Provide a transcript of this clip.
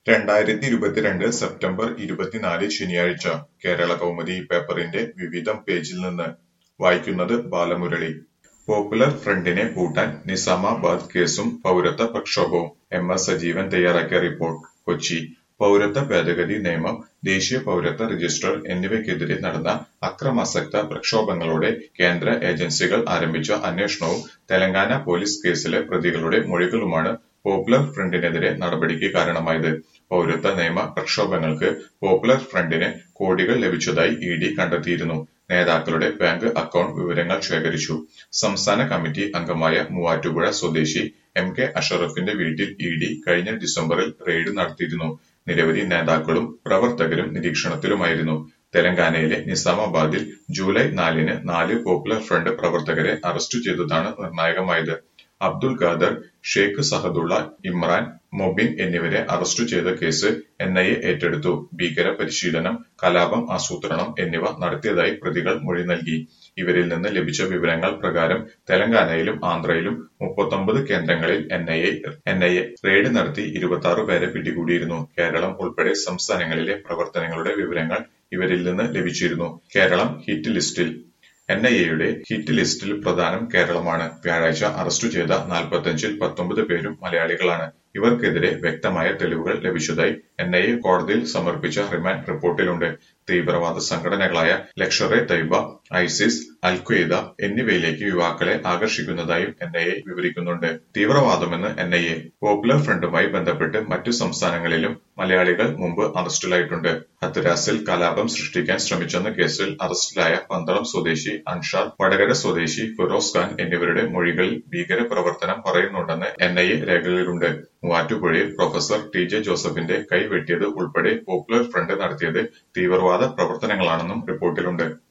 രണ്ടായിരത്തി ഇരുപത്തിരണ്ട് സെപ്റ്റംബർ ഇരുപത്തിനാല് ശനിയാഴ്ച കേരളകൗമുദി പേപ്പറിന്റെ വിവിധം പേജിൽ നിന്ന് വായിക്കുന്നത് ബാലമുരളി പോപ്പുലർ ഫ്രണ്ടിനെ പൂട്ടാൻ നിസാമാബാദ് കേസും പൗരത്വ പ്രക്ഷോഭവും എം എസ് സജീവൻ തയ്യാറാക്കിയ റിപ്പോർട്ട് കൊച്ചി പൗരത്വ ഭേദഗതി നിയമം ദേശീയ പൗരത്വ രജിസ്റ്റർ എന്നിവയ്ക്കെതിരെ നടന്ന അക്രമാസക്ത പ്രക്ഷോഭങ്ങളോടെ കേന്ദ്ര ഏജൻസികൾ ആരംഭിച്ച അന്വേഷണവും തെലങ്കാന പോലീസ് കേസിലെ പ്രതികളുടെ മൊഴികളുമാണ് പോപ്പുലർ ഫ്രണ്ടിനെതിരെ നടപടിക്ക് കാരണമായത് പൗരത്വ നിയമ പ്രക്ഷോഭങ്ങൾക്ക് പോപ്പുലർ ഫ്രണ്ടിന് കോടികൾ ലഭിച്ചതായി ഇ ഡി കണ്ടെത്തിയിരുന്നു നേതാക്കളുടെ ബാങ്ക് അക്കൗണ്ട് വിവരങ്ങൾ ശേഖരിച്ചു സംസ്ഥാന കമ്മിറ്റി അംഗമായ മൂവാറ്റുപുഴ സ്വദേശി എം കെ അഷറഫിന്റെ വീട്ടിൽ ഇ ഡി കഴിഞ്ഞ ഡിസംബറിൽ റെയ്ഡ് നടത്തിയിരുന്നു നിരവധി നേതാക്കളും പ്രവർത്തകരും നിരീക്ഷണത്തിലുമായിരുന്നു തെലങ്കാനയിലെ നിസാമാബാദിൽ ജൂലൈ നാലിന് നാല് പോപ്പുലർ ഫ്രണ്ട് പ്രവർത്തകരെ അറസ്റ്റ് ചെയ്തതാണ് നിർണായകമായത് അബ്ദുൽ ഖാദർ ഷെയ്ഖ് സഹദുള്ള ഇമ്രാൻ മൊബിൻ എന്നിവരെ അറസ്റ്റ് ചെയ്ത കേസ് എൻ ഐ എ ഏറ്റെടുത്തു ഭീകര പരിശീലനം കലാപം ആസൂത്രണം എന്നിവ നടത്തിയതായി പ്രതികൾ മൊഴി നൽകി ഇവരിൽ നിന്ന് ലഭിച്ച വിവരങ്ങൾ പ്രകാരം തെലങ്കാനയിലും ആന്ധ്രയിലും മുപ്പത്തൊമ്പത് കേന്ദ്രങ്ങളിൽ N I A N I A raid നടത്തി ഇരുപത്തി ആറ് പേരെ പിടികൂടിയിരുന്നു കേരളം ഉൾപ്പെടെ സംസ്ഥാനങ്ങളിലെ പ്രവർത്തനങ്ങളുടെ വിവരങ്ങൾ ഇവരിൽ നിന്ന് ലഭിച്ചിരുന്നു Keralam hit list N I എയുടെ ഹിറ്റ് ലിസ്റ്റിൽ പ്രധാനം കേരളമാണ് വ്യാഴാഴ്ച അറസ്റ്റ് ചെയ്ത നാൽപ്പത്തഞ്ചിൽ പത്തൊമ്പത് പേരും മലയാളികളാണ് ഇവർക്കെതിരെ വ്യക്തമായ തെളിവുകൾ ലഭിച്ചതായി എൻ ഐ എ കോടതിയിൽ സമർപ്പിച്ച റിമാൻഡ് റിപ്പോർട്ടിലുണ്ട് തീവ്രവാദ സംഘടനകളായ Lashkar-e Taiba ISIS al Qaeda എന്നിവയിലേക്ക് യുവാക്കളെ ആകർഷിക്കുന്നതായും എൻ ഐ എ വിവരിക്കുന്നുണ്ട് തീവ്രവാദമെന്ന് എൻ ഐ എ പോപ്പുലർ ഫ്രണ്ടുമായി ബന്ധപ്പെട്ട് മറ്റു സംസ്ഥാനങ്ങളിലും മലയാളികൾ മുമ്പ് അറസ്റ്റിലായിട്ടുണ്ട് ഹത്രാസിൽ കലാപം സൃഷ്ടിക്കാൻ ശ്രമിച്ചെന്ന കേസിൽ അറസ്റ്റിലായ പന്തളം സ്വദേശി അൻഷാദ് വടകര സ്വദേശി ഫിറോസ് ഖാൻ എന്നിവരുടെ മൊഴികളിൽ ഭീകര പ്രവർത്തനം പറയുന്നുണ്ടെന്ന് എൻ ഐ എ രേഖകളിലുണ്ട് മൂവാറ്റുപുഴയിൽ പ്രൊഫസർ ടി ജെ ജോസഫിന്റെ കൈ വെട്ടിയത് ഉൾപ്പെടെ പോപ്പുലർ ഫ്രണ്ട് നടത്തിയത് തീവ്രവാദ പ്രവർത്തനങ്ങളാണെന്നും റിപ്പോർട്ടിലുണ്ട്